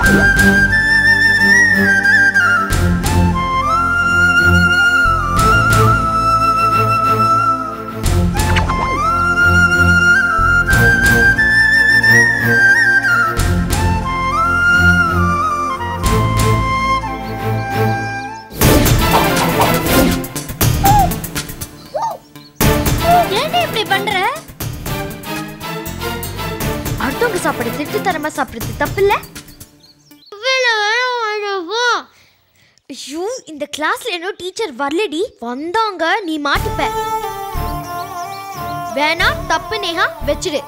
ஏன்டா இப்படி பண்ற அடுத்தவங்க சாப்பாடு திட்டு தரமா சாப்பிடுறது தப்பு இல்ல ஐயோ இந்த கிளாஸ்ல என்ன டீச்சர் வரலடி வந்தாங்க நீ மாட்டிப்ப வேணா தப்பு நேஹா வச்சிடு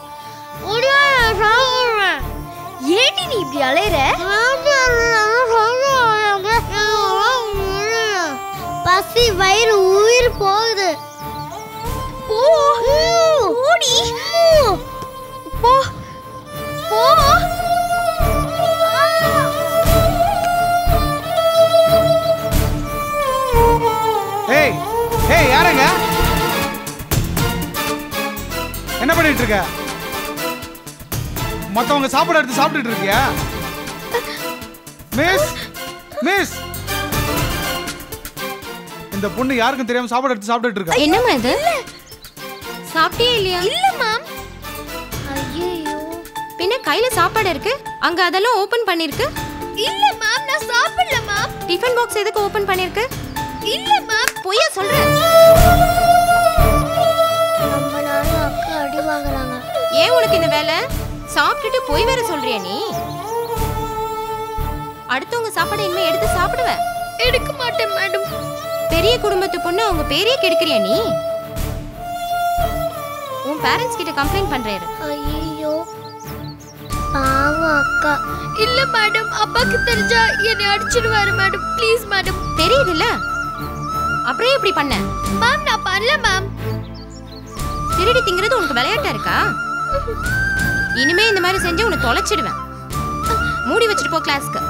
ஏடி நீ இப்படி அலையற பசி வயிறு உயிர் போகுது போ ஓடி போ போ ஏய் ஏய் யாரங்க என்ன பண்ணிட்டு இருக்க மத்தவங்க சாப்பாடு எடுத்து சாப்பிட்டுட்டு இருக்கியா மிஸ் மிஸ் இந்த பொண்ணு யாருக்கும் தெரியாம சாப்பாடு எடுத்து சாப்பிட்டுட்டு இருக்கா என்னம்மா இது சாப்பிட்டியே இல்லையா இல்ல மேம் ஐயோ பின்ன கையில சாப்பாடு இருக்கு அங்க அதெல்லாம் ஓபன் பண்ணிருக்கு இல்ல மேம் நான் சாப்பிடல மேம் டிஃபன் பாக்ஸ் எதுக்கு ஓபன் பண்ணிருக்கு இல்ல மேம் பொய்யா சொல்ற ரொம்ப நாள் அக்கா அடி வாங்குறாங்க ஏன் உனக்கு இந்த வேலை சாப்பிட்டுட்டு பொய் வேற சொல்றியா நீ அடுத்தவங்க சாப்பாடு இனிமே எடுத்து சாப்பிடுவ எடுக்க மாட்டேன் மேடம் பெரிய குடும்பத்து பொண்ணு அவங்க பேரையே கெடுக்கிறியா நீ உன் பேரண்ட்ஸ் கிட்ட கம்ப்ளைண்ட் பண்றாரு ஐயோ பாவம் அக்கா இல்ல மேடம் அப்பாக்கு தெரிஞ்சா என்னை அடிச்சிடுவாரு மேடம் ப்ளீஸ் மேடம் தெரியுதுல்ல அப்புறம் ஏன் இப்படி பண்ண மேம் நான் பண்ணல மேம் திருடி திங்கிறது உனக்கு விளையாட்டா இருக்கா இனிமே இந்த மாதிரி செஞ்சு உன்னை தொலைச்சிடுவேன் மூடி வச்சுட்டு போ கிளாஸ்க்கு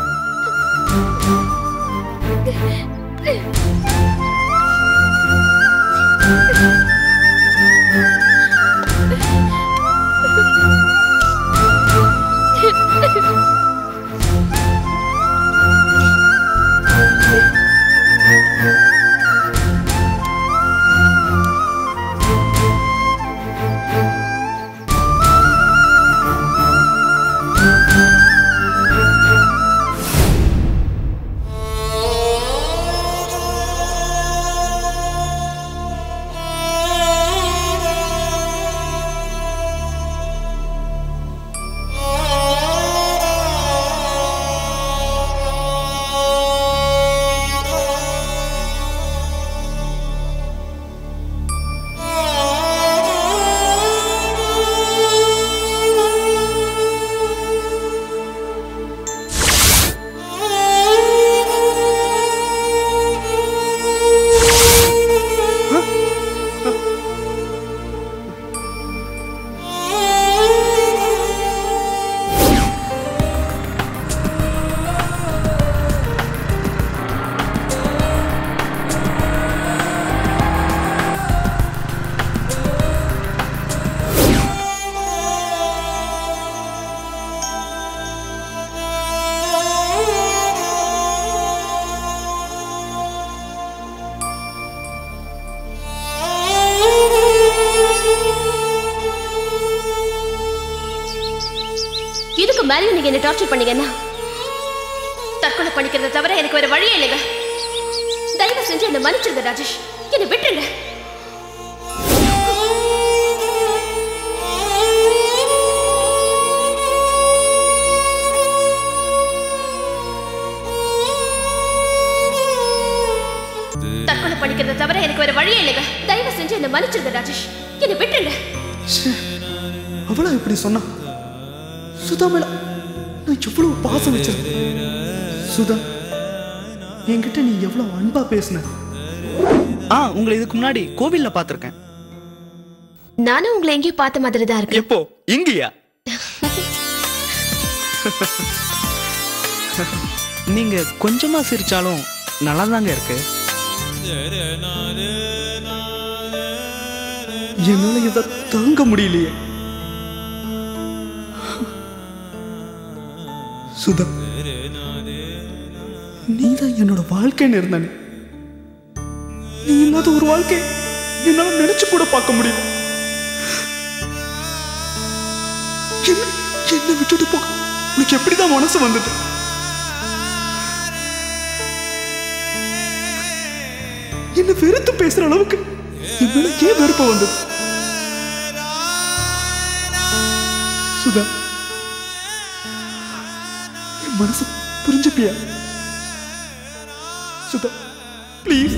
இதுக்கு மேலேயும் நீங்க என்ன டார்ச்சர் பண்ணீங்கன்னா தற்கொலை பண்ணிக்கிறத தவிர எனக்கு வேற வழியே இல்லைங்க தயவு செஞ்சு என்ன மன்னிச்சிருங்க ராஜேஷ் என்னை விட்டுருங்க தற்கொலை பண்ணிக்கிறத தவிர எனக்கு வேற வழியே இல்லைங்க தயவு செஞ்சு என்ன மன்னிச்சிருங்க ராஜேஷ் என்னை விட்டுருங்க அவளா இப்படி சொன்னா சுதா மேல நான் எவ்வளவு பாசம் வச்சிருந்தேன் சுதா என்கிட்ட நீ எவ்வளவு அன்பா பேசுன ஆ உங்களை இதுக்கு முன்னாடி கோவில்ல பார்த்திருக்கேன் நானும் உங்களை எங்கேயோ பார்த்த மாதிரி தான் இருக்கு எப்போ இங்கயா நீங்க கொஞ்சமா சிரிச்சாலும் நல்லா தாங்க இருக்கு என்னால இதை தாங்க முடியலையே சுதா நீதான் என்னோட வாழ்க்கைன்னு இருந்தானே நீ இல்லாத ஒரு வாழ்க்கை என்னால நினைச்சு கூட பார்க்க முடியல என்ன என்ன விட்டுட்டு போக உனக்கு எப்படிதான் மனசு வந்தது என்ன வெறுத்து பேசுற அளவுக்கு என் மேல ஏன் வெறுப்பு வந்தது சுதா என் மனசு புரிஞ்சுப்பியா சுதா ப்ளீஸ்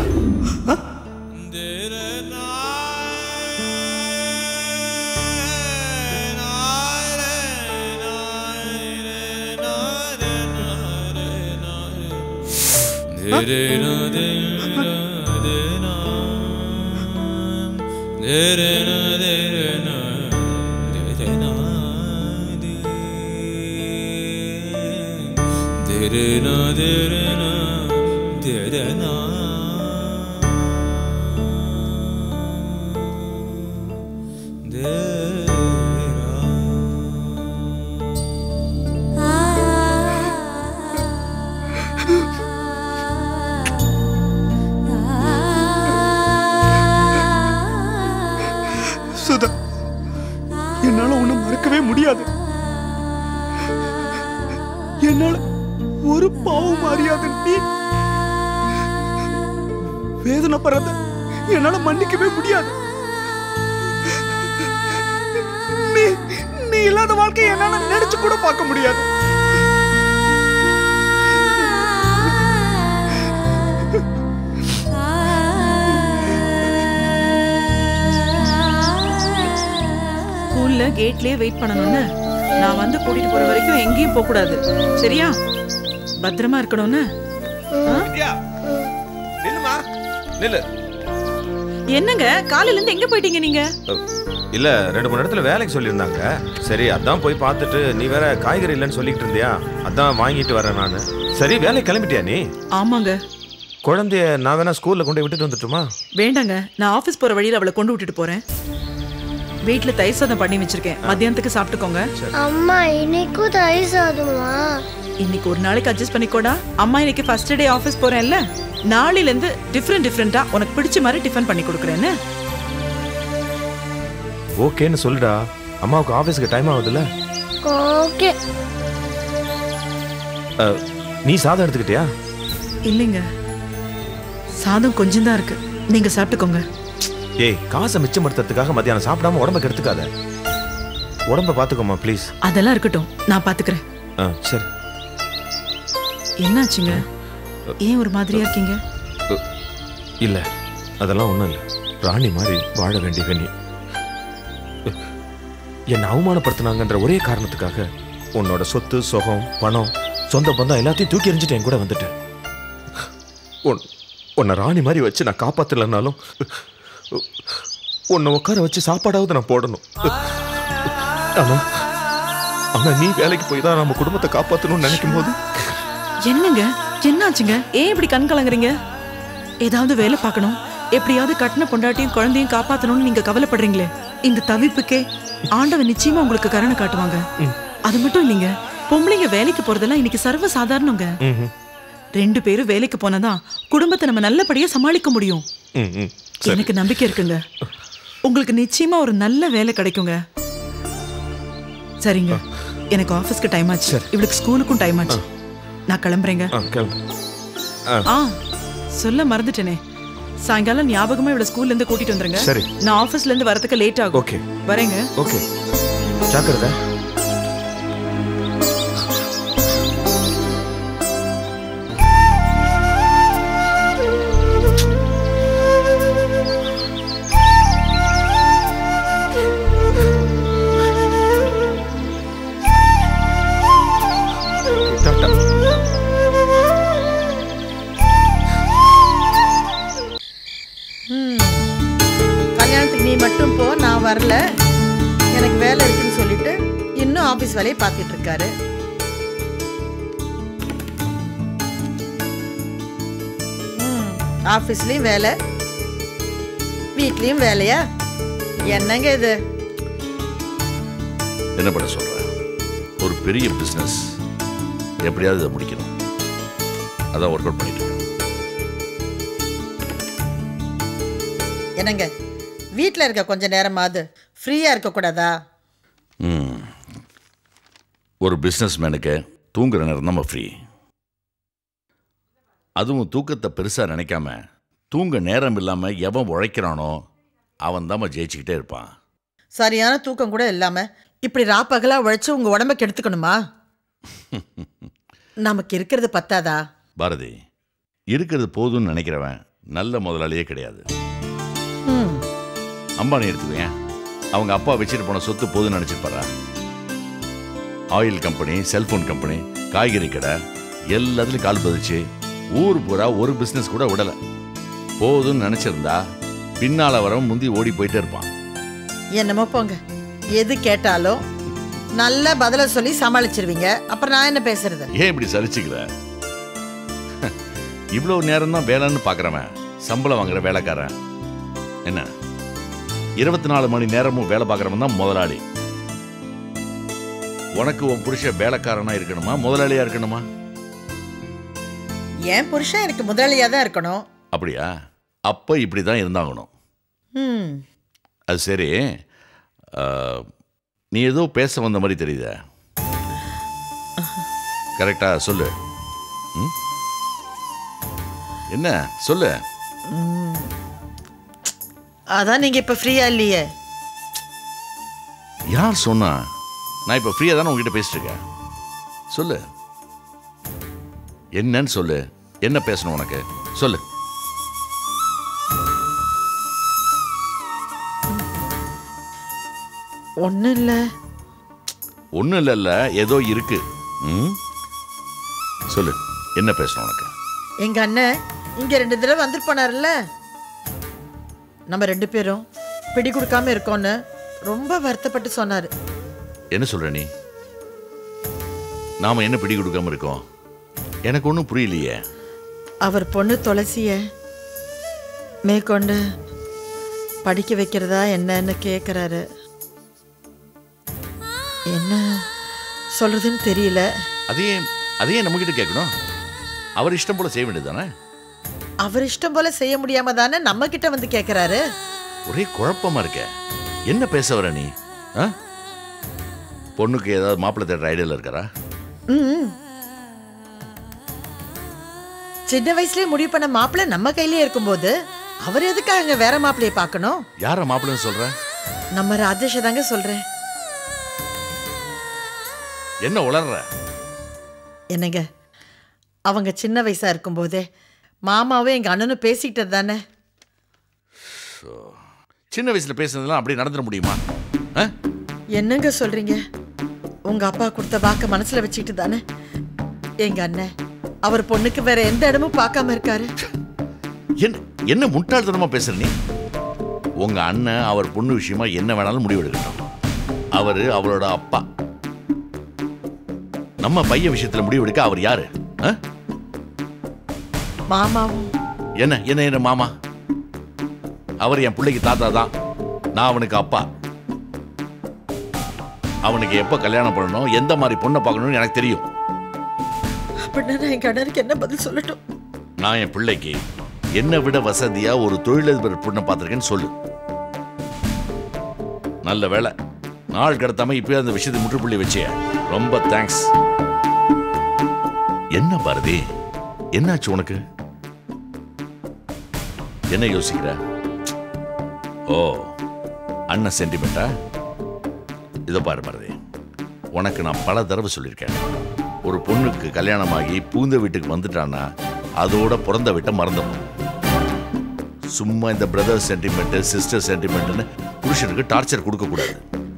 சுதா என்னால உன்னை மறக்கவே முடியாது என்னால ஒரு பாவம் அறியாத நீ வேதனைப்படுறத என்னால மன்னிக்கவே முடியாது நீ நீ இல்லாத வாழ்க்கை என்னால நினைச்சு கூட பார்க்க முடியாது ஸ்கூல்ல கேட்லயே வெயிட் பண்ணணும்னு நான் வந்து கூட்டிட்டு போற வரைக்கும் எங்கேயும் போக கூடாது சரியா பத்திரமா இருக்கணும்னு ஆ? வித்யா நில்லுமா நில்லு என்னங்க காலையில இருந்து எங்க போயிட்டீங்க நீங்க அஹ், இல்ல ரெண்டு மூணு இடத்துல வேலைக்கு சொல்லியிருந்தாங்க சரி அதான் போய் பார்த்துட்டு நீ வேற காய்கறி இல்லைன்னு சொல்லிட்டு இருந்தியா அதான் வாங்கிட்டு வரேன் நான் சரி வேலைக்கு கிளம்பிட்டியா நீ ஆமாங்க குழந்தைய நான் வேணா ஸ்கூல்ல கொண்டு போய் விட்டுட்டு வந்துட்டுமா வேண்டாங்க நான் ஆபீஸ் போற வழியில அவளை கொண்டு விட்டுட்டு போறேன் வீட்ல தயிர் சாதம் பண்ணி வச்சிருக்கேன் மத்தியானத்துக்கு சாப்பிட்டுக்கோங்க அம்மா இன்னைக்கும் தயிர் சாதமா இன்னைக்கு ஒரு நாளைக்கு அட்ஜஸ்ட் பண்ணிக்கோடா அம்மா இன்னைக்கு ஃபர்ஸ்ட் டே ஆஃபீஸ் போறேன்ல நாளையில இருந்து டிஃப்ரெண்ட் டிஃப்ரெண்டா உனக்கு பிடிச்ச மாதிரி டிஃபன் பண்ணி கொடுக்குறேன்னு ஓகேன்னு சொல்லுடா அம்மாவுக்கு ஆஃபீஸ்க்கு டைம் ஆகுதுல்ல ஓகே அஹ், நீ சாதம் எடுத்துக்கிட்டியா இல்லைங்க சாதம் கொஞ்சம் தான் இருக்கு நீங்க சாப்பிட்டுக்கோங்க ஏய் காசை மிச்சப்படுத்துறதுக்காக மத்தியானம் சாப்பிடாம உடம்ப கெடுத்துக்காத உடம்ப பாத்துக்கோமா ப்ளீஸ் அதெல்லாம் இருக்கட்டும் நான் பாத்துக்கிறேன் ஆ சரி என்னாச்சுங்க ஏன் ஒரு மாதிரியா இருக்கீங்க அஹ், இல்ல அதெல்லாம் ஒண்ணும் இல்ல ராணி மாதிரி வாழ வேண்டிய கண்ணி என்னை அவமானப்படுத்தினாங்கன்ற ஒரே காரணத்துக்காக உன்னோட சொத்து சுகம் பணம் சொந்த பந்தம் எல்லாத்தையும் தூக்கி எறிஞ்சிட்டு என் கூட வந்துட்டேன் உன் உன்னை ராணி மாதிரி வச்சு நான் காப்பாத்தலைன்னாலும் உன்னை உட்கார வச்சு சாப்பாடாவது நான் போடணும் ஆனா ஆனா நீ வேலைக்கு போய் தான் நம்ம குடும்பத்தை காப்பாற்றணும்னு நினைக்கும் போது என்னங்க என்னாச்சுங்க ஏன் இப்படி கண் கலங்குறீங்க ஏதாவது வேலை பார்க்கணும் எப்படியாவது கட்டின பொண்டாட்டியும் குழந்தையும் காப்பாத்தணும்னு நீங்க கவலைப்படுறீங்களே இந்த தவிப்புக்கே ஆண்டவன் நிச்சயமா உங்களுக்கு கருணை காட்டுவாங்க அது மட்டும் இல்லைங்க பொம்பளைங்க வேலைக்கு போறதெல்லாம் இன்னைக்கு சர்வ சாதாரணங்க ம்ஹும். ரெண்டு பேரும் வேலைக்கு போனதான் குடும்பத்தை நம்ம நல்லபடியா சமாளிக்க முடியும் ம் ம் சரி எனக்கு நம்பிக்கை இருக்குங்க உங்களுக்கு நிச்சயமா ஒரு நல்ல வேலை கிடைக்குங்க சரிங்க எனக்கு ஆபீஸ்க்கு டைம் ஆச்சு இவளுக்கு ஸ்கூலுக்கும் டைம் ஆச்சு நான் கிளம்புறேங்க ஆ கிளம்பு ஆ சொல்ல மறந்துட்டேனே சாயங்காலம் ஞாபகமா இவள ஸ்கூல்ல இருந்து கூட்டிட்டு வந்துருங்க சரி. நான் ஆபீஸ்ல இருந்து வரதுக்கு லேட் ஆகும் ஓகே வரேங்க ஓகே ஜாக்கிரதை டாட்டா கல்யாணத்துக்கு நீ மட்டும் போ நான் வரல எனக்கு வேலை இருக்குன்னு சொல்லிட்டு இன்னும் ஆபீஸ் வேலையை பார்த்துட்டு இருக்காரு ம், ஆபீஸ்லயும் வேலை வீட்லயும் வேலையா என்னங்க இது என்ன பண்ண சொல்ற ஒரு பெரிய பிசினஸ் எப்படியாவது இதை முடிக்கணும் அதான் ஒர்க் அவுட் பண்ணிட்டு இருக்கேன் என்னங்க வீட்டில் இருக்க கொஞ்ச நேரமாவது ஃப்ரீயாக இருக்கக்கூடாதா ம் ஒரு பிஸ்னஸ் மேனுக்கு தூங்குற நேரம் நம்ம ஃப்ரீ அதுவும் தூக்கத்தை பெருசாக நினைக்காம தூங்க நேரம் இல்லாமல் எவன் உழைக்கிறானோ அவன் தான் ஜெயிச்சுக்கிட்டே இருப்பான் சரியான தூக்கம் கூட இல்லாமல் இப்படி ராப்பகலாக உழைச்சி உங்கள் உடம்ப கெடுத்துக்கணுமா நமக்கு இருக்கிறது பத்தாதா பாரதி இருக்கிறது போதும்னு நினைக்கிறவன் நல்ல முதலாளியே கிடையாது ம் அம்பானி எடுத்துக்கோங்க அவங்க அப்பா வச்சுட்டு போன சொத்து போதும்னு நினச்சிருப்பாரா ஆயில் கம்பெனி செல்போன் கம்பெனி காய்கறி கடை எல்லாத்துலையும் கால் பதிச்சு ஊர் பூரா ஒரு பிஸ்னஸ் கூட விடலை போதும்னு நினச்சிருந்தா பின்னால் வர முந்தி ஓடி போயிட்டே இருப்பான் என்னமோ போங்க எது கேட்டாலும் நல்ல பதில சொல்லி சமாளிச்சிருவீங்க அப்புறம் நான் என்ன பேசுறது ஏன் இப்படி சரிச்சுக்கிற இவ்வளோ நேரம் தான் வேலைன்னு பார்க்குறவன் சம்பளம் வாங்குற வேலைக்காரன் என்ன இருபத்தி நாலு மணி நேரமும் வேலை பார்க்குறவன் தான் முதலாளி உனக்கு உன் புருஷன் வேலைக்காரனா இருக்கணுமா முதலாளியா இருக்கணுமா என் புருஷன் எனக்கு முதலாளியாக தான் இருக்கணும் அப்படியா அப்போ இப்படி தான் இருந்தாகணும் ம் அது சரி ஆ, நீ ஏதோ பேச வந்த மாதிரி தெரியுதே கரெக்டா சொல்லு ம்? என்ன சொல்லு ம். அதான் நீங்கள் இப்போ ஃப்ரீயாக இல்லையே யார் சொன்னா நான் இப்போ ஃப்ரீயாக தானே உங்ககிட்ட பேசிட்டு இருக்கேன் சொல்லு என்னன்னு சொல்லு என்ன பேசணும் உனக்கு சொல்லு ஒன்றும் இல்லை ஒன்றும் இல்லைல்ல ஏதோ இருக்கு ம் சொல்லு என்ன பேசணும் உனக்கு எங்கள் அண்ணன் இங்கே ரெண்டு தடவை வந்துட்டு போனார்ல நம்ம ரெண்டு பேரும் பிடி கொடுக்காம இருக்கோன்னு ரொம்ப வருத்தப்பட்டு சொன்னார் என்ன சொல்ற நீ நாம என்ன பிடி கொடுக்காம இருக்கோம் எனக்கு ஒன்றும் புரியலையே அவர் பொண்ணு துளசிய மேற்கொண்டு படிக்க வைக்கிறதா என்னன்னு கேட்குறாரு என்ன சொல்றதுன்னு தெரியல அதையே அதையே நம்மகிட்ட கேட்கணும் அவர் இஷ்டம் போல செய்ய வேண்டியது தானே அவர் இஷ்டம் போல செய்ய முடியாம தானே நம்ம கிட்ட வந்து கேட்குறாரு ஒரே குழப்பமா இருக்க என்ன பேச வர நீ ஆ? பொண்ணுக்கு ஏதாவது மாப்பிள்ளை தேடுற ஐடியால இருக்காரா ம் சின்ன வயசுலயே முடிவு பண்ண மாப்பிள்ளை நம்ம கையிலே இருக்கும்போது அவர் எதுக்காக வேற மாப்பிள்ளைய பார்க்கணும் யார மாப்பிள்ளைன்னு சொல்ற நம்ம ராஜேஷ தாங்க சொல்றேன் என்ன உளர்ற என்னங்க அவங்க சின்ன வயசா இருக்கும்போதே மாமாவும் எங்க அண்ணனும் பேசிக்கிட்டது தானே சின்ன வயசுல பேசுனதெல்லாம் அப்படி நடந்துட முடியுமா ஆ? என்னங்க சொல்றீங்க உங்க அப்பா கொடுத்த வாக்க மனசுல வச்சுக்கிட்டு தானே எங்க அண்ணன் அவர் பொண்ணுக்கு வேற எந்த இடமும் பார்க்காம இருக்காரு என்ன என்ன முட்டாள்தனமா பேசுற நீ உங்க அண்ணன் அவர் பொண்ணு விஷயமா என்ன வேணாலும் முடிவெடுக்கட்டும் அவரு அவரோட அப்பா நம்ம பையன் விஷயத்துல முடிவெடுக்க அவர் யாரு ஆ? மாமாவும் என்ன என்ன என்ன மாமா அவர் என் பிள்ளைக்கு தாத்தா தான் நான் அவனுக்கு அப்பா அவனுக்கு எப்ப கல்யாணம் பண்ணணும் எந்த மாதிரி பொண்ணை பார்க்கணும்னு எனக்கு தெரியும் அப்படின்னா நான் எங்க அண்ணனுக்கு என்ன பதில் சொல்லட்டும் நான் என் பிள்ளைக்கு என்னை விட வசதியா ஒரு தொழிலதிபர் பொண்ணை பார்த்துருக்கேன்னு சொல்லு நல்ல வேலை நாள் கடத்தாம இப்பயே அந்த விஷயத்தை முற்றுப்புள்ளி வச்சே ரொம்ப தேங்க்ஸ் என்ன பாரதி என்னாச்சு உனக்கு என்ன யோசிக்கிற ஓ அண்ணன் சென்டிமெண்டா இதோ பாரு பாரதி உனக்கு நான் பல தடவை சொல்லியிருக்கேன் ஒரு பொண்ணுக்கு கல்யாணமாகி பூந்த வீட்டுக்கு வந்துட்டான்னா அதோட பிறந்த வீட்டை மறந்துடணும் சும்மா இந்த பிரதர் சென்டிமெண்ட் சிஸ்டர் சென்டிமெண்ட்னு புருஷனுக்கு டார்ச்சர் கொடுக்க கூடாது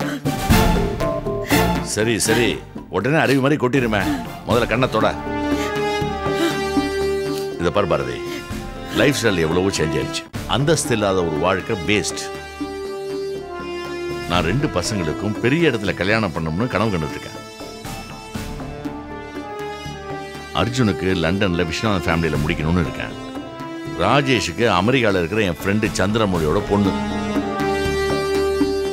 சரி சரி உடனே அறிவு மாதிரி கொட்டிருமே முதல்ல கண்ணத்தோட இதை பாரு பாரதி லைஃப் ஸ்டைல் எவ்வளவோ சேஞ்ச் ஆயிடுச்சு அந்தஸ்து இல்லாத ஒரு வாழ்க்கை வேஸ்ட் நான் ரெண்டு பசங்களுக்கும் பெரிய இடத்துல கல்யாணம் பண்ணணும்னு கனவு கண்டுட்டு இருக்கேன் அர்ஜுனுக்கு லண்டன்ல விஸ்வநாதன் ஃபேமிலியில முடிக்கணும்னு இருக்கேன் ராஜேஷுக்கு அமெரிக்கால இருக்கிற என் ஃப்ரெண்டு சந்திரமொழியோட பொண்ணு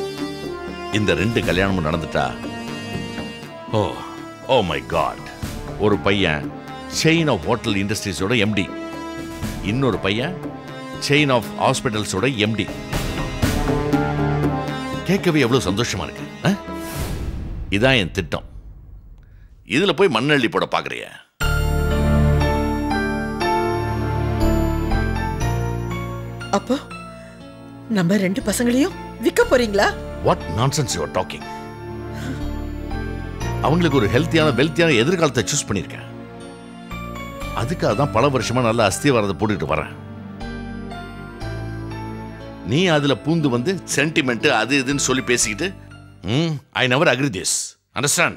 இந்த ரெண்டு கல்யாணமும் நடந்துட்டா ஓ ஓ மை காட் ஒரு பையன் செயின் ஆஃப் ஹோட்டல் இண்டஸ்ட்ரீஸோட எம்டி இன்னொரு பையன் செயின் ஆஃப் ஹாஸ்பிட்டல்ஸோட எம்டி கேட்கவே எவ்வளவு சந்தோஷமா இருக்கு ஆ? இதான் என் திட்டம் இதுல போய் மண்ணள்ளி போட பாக்குறிய அப்போ நம்ம ரெண்டு பசங்களையும் விற்க போறீங்களா வாட் நான்சென்ஸ் யூ டாக்கிங் அவங்களுக்கு ஒரு ஹெல்த்தியான வெல்த்தியான எதிர்காலத்தை சூஸ் பண்ணியிருக்கேன் அதுக்காக தான் பல வருஷமா நல்ல அஸ்திவாரத்தை போட்டுக்கிட்டு வரேன் நீ அதுல பூந்து வந்து சென்டிமெண்ட் அது இதுன்னு சொல்லி பேசிக்கிட்டு hmm I never agree this understand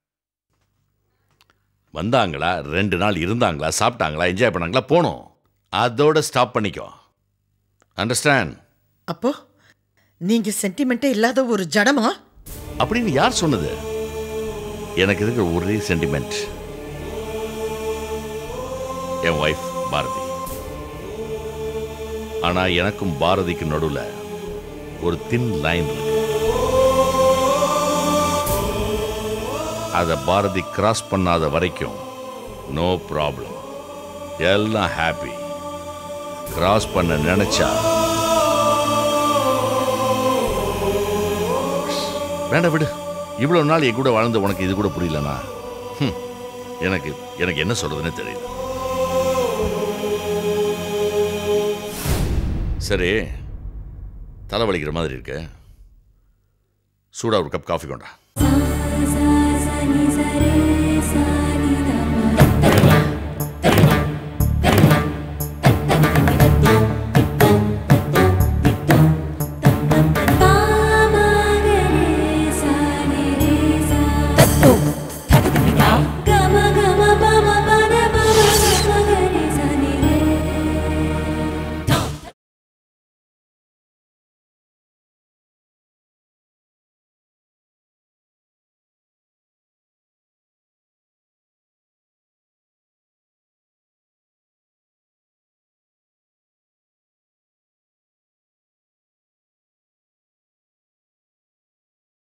வந்தாங்களா ரெண்டு நாள் இருந்தாங்களா சாப்பிட்டாங்களா என்ஜாய் பண்ணாங்களா போனோம் அதோட ஸ்டாப் பண்ணிக்கோ அண்டர்ஸ்டாண்ட் அப்போ நீங்க சென்டிமெண்ட்டே இல்லாத ஒரு ஜடமா அப்படின்னு யார் சொன்னது எனக்கு இருக்கிற ஒரே சென்டிமெண்ட் என் ஒய்ஃப் பாரதி ஆனா எனக்கும் பாரதிக்கு நடுவுல ஒரு தின் லைன் இருக்கு அதை பாரதி கிராஸ் பண்ணாத வரைக்கும் நோ ப்ராப்ளம் எல்லாம் ஹாப்பி கிராஸ் பண்ண நினைச்சா வேண்டாம் விடு இவ்வளவு நாள் என் கூட வாழ்ந்த உனக்கு இது கூட புரியலனா ஹம், எனக்கு எனக்கு என்ன சொல்றதுன்னே தெரியல சரி தலை வலிக்கிற மாதிரி இருக்கு சூடா ஒரு கப் காஃபி கொண்டா sa sa ni sa re